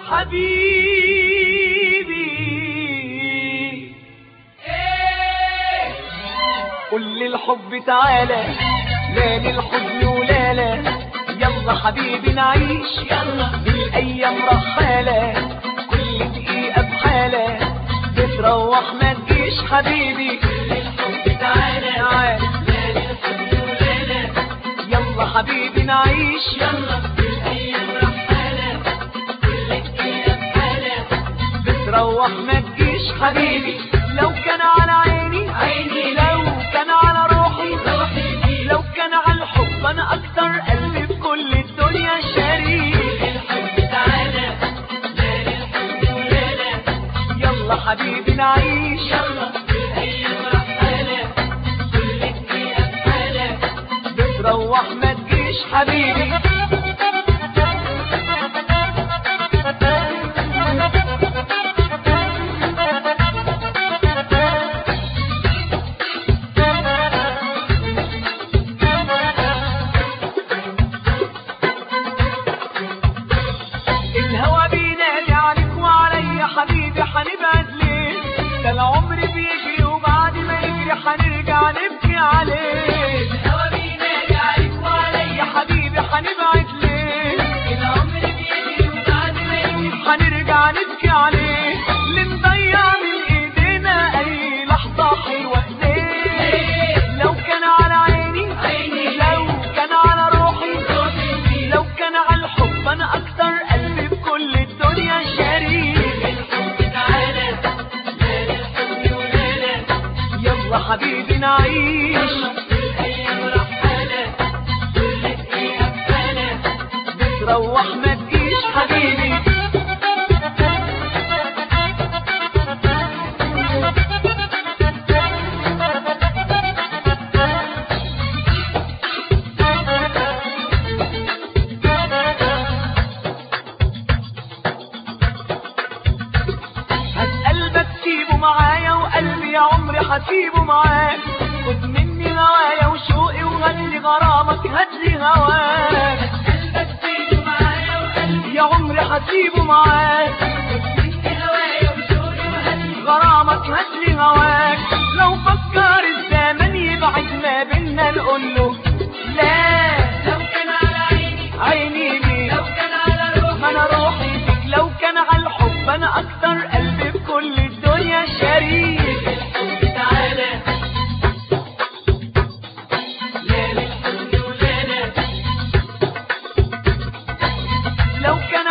حبيبي قل للحب تعالى لا للحزن ولا لا يلا حبيبي نعيش يلا الايام رحالة كل دقيقة بحالة بتروح ما تجيش حبيبي للحب تعالى لا للحزن ولا لا يلا حبيبي نعيش يلا الايام رحالة كل دقيقة بحالة بتروح ما تجيش حبيبي لو كان على عيني عيني لو كان على روحي روحي لو كان على الحب انا اكتر قلبي في كل الدنيا شريك الحب تعالى لا للحب ولا لا يلا حبيبي نعيش يلا الايام رحالة كل دقيقة بحالة بتروح ما تجيش حبيبي الهوى بينادي عليك وعليا حبيبي حنبعد ليه ده العمر بيجري وبعد ما يجري حنرجع نبكي عليه الهوى بينادي عليك وعليا حبيبي حنبعد ليه العمر بيجري وبعد ما يجري حنرجع نبكي عليه اللي نضيع من ايدينا اي لحظة حلوة ليه لو كان على عيني عيني لو كان على روحي روحي لو كان على الحب انا اكتر قلبي في كل الدنيا شريك الحب تعالى لا للحب ولا لا يلا حبيبي نعيش الايام رحالة كل دقيقة بحالة بتروح ما تجيش حبيبي هات قلبك سيبه معايا وقلبي يا عمري هسيبه معاك خد مني هوايا وشوقي وغني غرامك هاتلي هواك قلبك سيبه معايا وقلبي يا عمري هسيبه معاك خد مني هوايا وشوقي وغني غرامك هاتلي هواك لو فكر الزمن يبعد ما بينا نقول له لا لو كان على عيني عيني ليه لو كان على روحي ما انا روحي فيك لو كان على الحب انا اكتر قلبي في كل الدنيا شريك الحب تعالى لا للحزن ولا لا لو كان